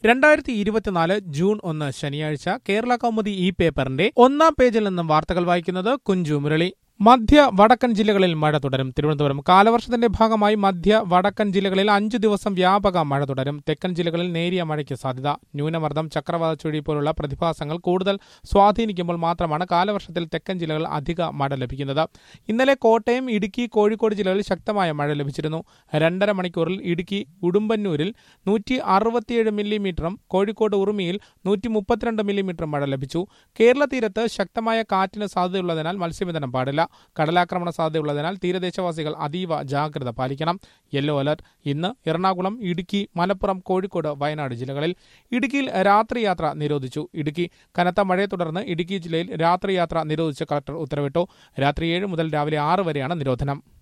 രണ്ടായിരത്തി ഇരുപത്തിനാല് ജൂൺ ഒന്ന് ശനിയാഴ്ച കേരള കൗമുദി ഈ പേപ്പറിന്റെ ഒന്നാം പേജിൽ നിന്നും വാർത്തകൾ വായിക്കുന്നത് കുഞ്ചു മുരളി മധ്യ വടക്കൻ ജില്ലകളിൽ മഴ തുടരും തിരുവനന്തപുരം കാലവർഷത്തിന്റെ ഭാഗമായി മധ്യ വടക്കൻ ജില്ലകളിൽ അഞ്ചു ദിവസം വ്യാപക മഴ തുടരും തെക്കൻ ജില്ലകളിൽ നേരിയ മഴയ്ക്ക് സാധ്യത ന്യൂനമർദ്ദം ചക്രവാത ചുഴി പോലുള്ള പ്രതിഭാസങ്ങൾ കൂടുതൽ സ്വാധീനിക്കുമ്പോൾ മാത്രമാണ് കാലവർഷത്തിൽ തെക്കൻ ജില്ലകളിൽ അധിക മഴ ലഭിക്കുന്നത് ഇന്നലെ കോട്ടയം ഇടുക്കി കോഴിക്കോട് ജില്ലകളിൽ ശക്തമായ മഴ ലഭിച്ചിരുന്നു രണ്ടര മണിക്കൂറിൽ ഇടുക്കി ഉടുമ്പന്നൂരിൽ നൂറ്റി അറുപത്തിയേഴ് മില്ലിമീറ്ററും കോഴിക്കോട് ഉറുമിയിൽ നൂറ്റി മുപ്പത്തിരണ്ട് മില്ലിമീറ്ററും മഴ ലഭിച്ചു കേരള തീരത്ത് ശക്തമായ കാറ്റിന് സാധ്യതയുള്ളതിനാൽ മത്സ്യബന്ധനം പാടില്ല കടലാക്രമണ സാധ്യതയുള്ളതിനാൽ തീരദേശവാസികൾ അതീവ ജാഗ്രത പാലിക്കണം യെല്ലോ അലർട്ട് ഇന്ന് എറണാകുളം ഇടുക്കി മലപ്പുറം കോഴിക്കോട് വയനാട് ജില്ലകളിൽ ഇടുക്കിയിൽ രാത്രിയാത്ര നിരോധിച്ചു ഇടുക്കി കനത്ത മഴയെ തുടർന്ന് ഇടുക്കി ജില്ലയിൽ രാത്രിയാത്ര നിരോധിച്ച് കളക്ടർ ഉത്തരവിട്ടു രാത്രി ഏഴ് മുതൽ രാവിലെ ആറ് വരെയാണ് നിരോധനം